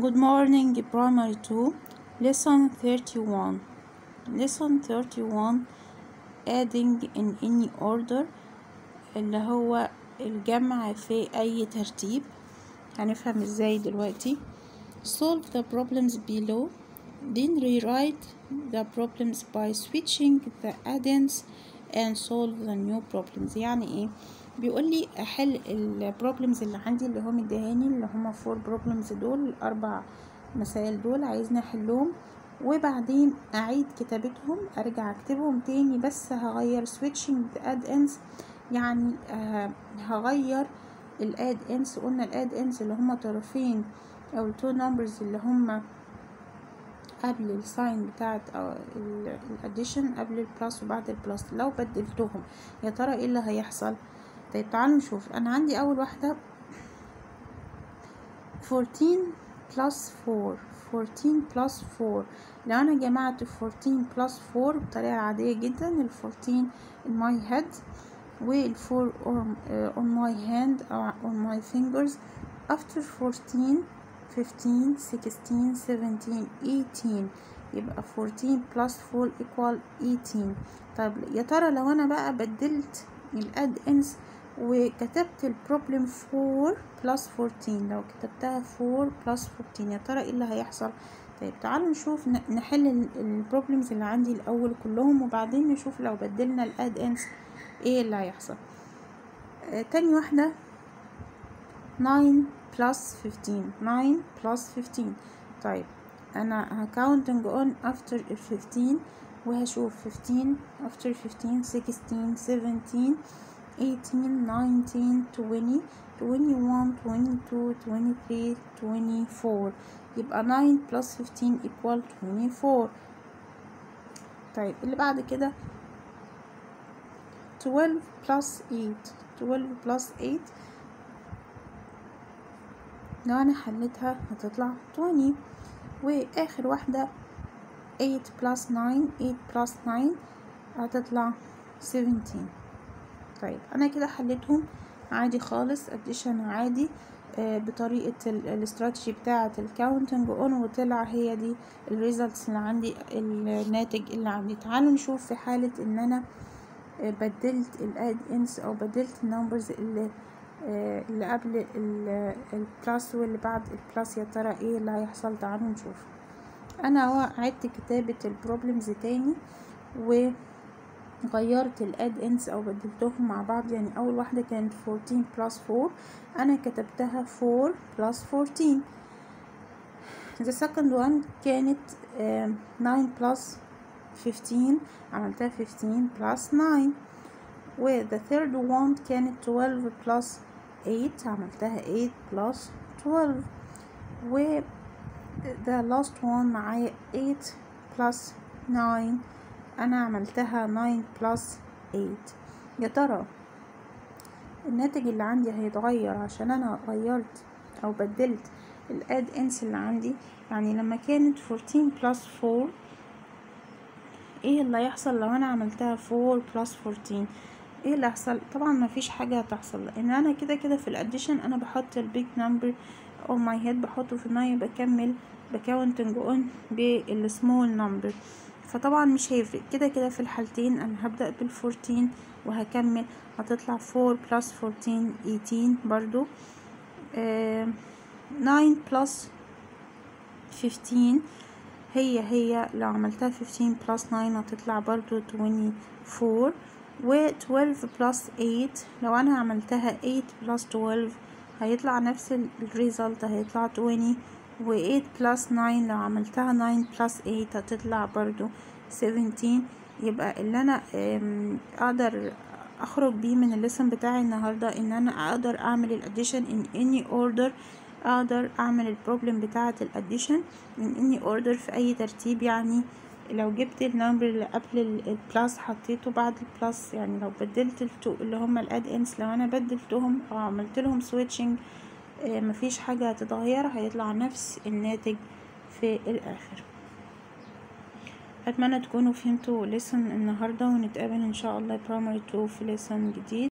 Good morning, primary 2, lesson 31. Lesson 31 adding in any order اللي هو الجمع في أي ترتيب هنفهم ازاي دلوقتي solve the problems below then rewrite the problems by switching the addends and solve the new problems يعني ايه بيقول لي احل البروبلمز اللي عندي اللي هم مديهاني اللي هم فور بروبلمز دول الاربع مسائل دول عايزني احلهم وبعدين اعيد كتابتهم ارجع اكتبهم تاني بس هغير switching the add ends يعني آه هغير الاد انس قلنا الاد انس اللي هما طرفين او التو نمبرز اللي هما قبل الساين بتاعت الاديشن قبل البلس وبعد البلس لو بدلتهم يا ترى ايه اللي هيحصل طيب تعالوا نشوف انا عندي اول واحدة 14 plus 4 14 plus 4 لو انا جمعت 14 plus 4 بطريقة عادية جدا ال 14 in my head وال 4 on, uh, on my hand or on my fingers after 14 15 16 17 18 يبقى 14 plus 4 equal 18 طب يا ترى لو انا بقى بدلت الاد انس وكتبت البروبلم 4 plus 14 لو كتبتها 4 plus 14 يا ترى ايه اللي هيحصل طيب تعالوا نشوف نحل البروبلمز اللي عندي الاول كلهم وبعدين نشوف لو بدلنا الاد انس ايه اللي هيحصل آه تاني واحدة 9 plus 15 9 plus 15 طيب انا هكاونتنج اون افتر ال 15 وهشوف 15 after 15 16 17 18 19 20 21 22 23 24 يبقى 9 plus 15 equal 24 طيب اللي بعد كده 12 plus 8 12 plus 8 لو انا حليتها هتطلع 20 واخر واحدة 8 plus 9 8 plus 9 هتطلع 17 طيب انا كده حليتهم عادي خالص اديشن عادي آه بطريقة الاستراتيجي بتاعة الكاونتنج اون وطلع هي دي الريزلتس اللي عندي الناتج اللي عندي تعالوا نشوف في حالة ان انا آه بدلت الاد انس او بدلت النمبرز اللي آه اللي قبل البلس واللي بعد البلس يا ترى ايه اللي هيحصل تعالوا نشوف انا اهو عدت كتابة البروبلمز تاني وغيرت الاد انس او بدلتهم مع بعض يعني اول واحدة كانت 14 plus 4 انا كتبتها 4 plus 14 the second one كانت uh, 9 plus 15 عملتها 15 plus 9 و the third one كانت 12 plus 8 عملتها 8 plus 12 و the last one معايا 8 plus 9 انا عملتها 9 plus 8 يا ترى الناتج اللي عندي هيتغير عشان انا غيرت او بدلت الاد انس اللي عندي يعني لما كانت 14 plus 4 ايه اللي هيحصل لو انا عملتها 4 plus 14 ايه اللي هيحصل طبعا ما فيش حاجه هتحصل لان انا كده كده في الاديشن انا بحط البيج نمبر او ماي هيد بحطه في الناي بكمل بكاونتنج اون بالسمول نمبر فطبعا مش هيفرق كده كده في الحالتين انا هبدا بالفورتين وهكمل هتطلع 4 بلس 14 18 برضو آه 9 بلس 15 هي هي لو عملتها 15 بلس 9 هتطلع برضو 24 و 12 بلس 8 لو انا عملتها 8 بلس 12 هيطلع نفس الريزلت هيطلع 20 و 8 بلس 9 لو عملتها 9 بلس 8 هتطلع برضو 17 يبقى اللي انا اقدر اخرج بيه من الليسن بتاعي النهارده ان انا اقدر اعمل الاديشن in any order اقدر اعمل البروبلم بتاعه الاديشن in any order في اي ترتيب يعني لو جبت النمبر اللي قبل البلس حطيته بعد البلس يعني لو بدلت التو اللي هما الاد انس لو انا بدلتهم او عملت لهم سويتشنج آه مفيش حاجة هتتغير هيطلع نفس الناتج في الاخر اتمنى تكونوا فهمتوا لسن النهاردة ونتقابل ان شاء الله برايمري 2 في لسن جديد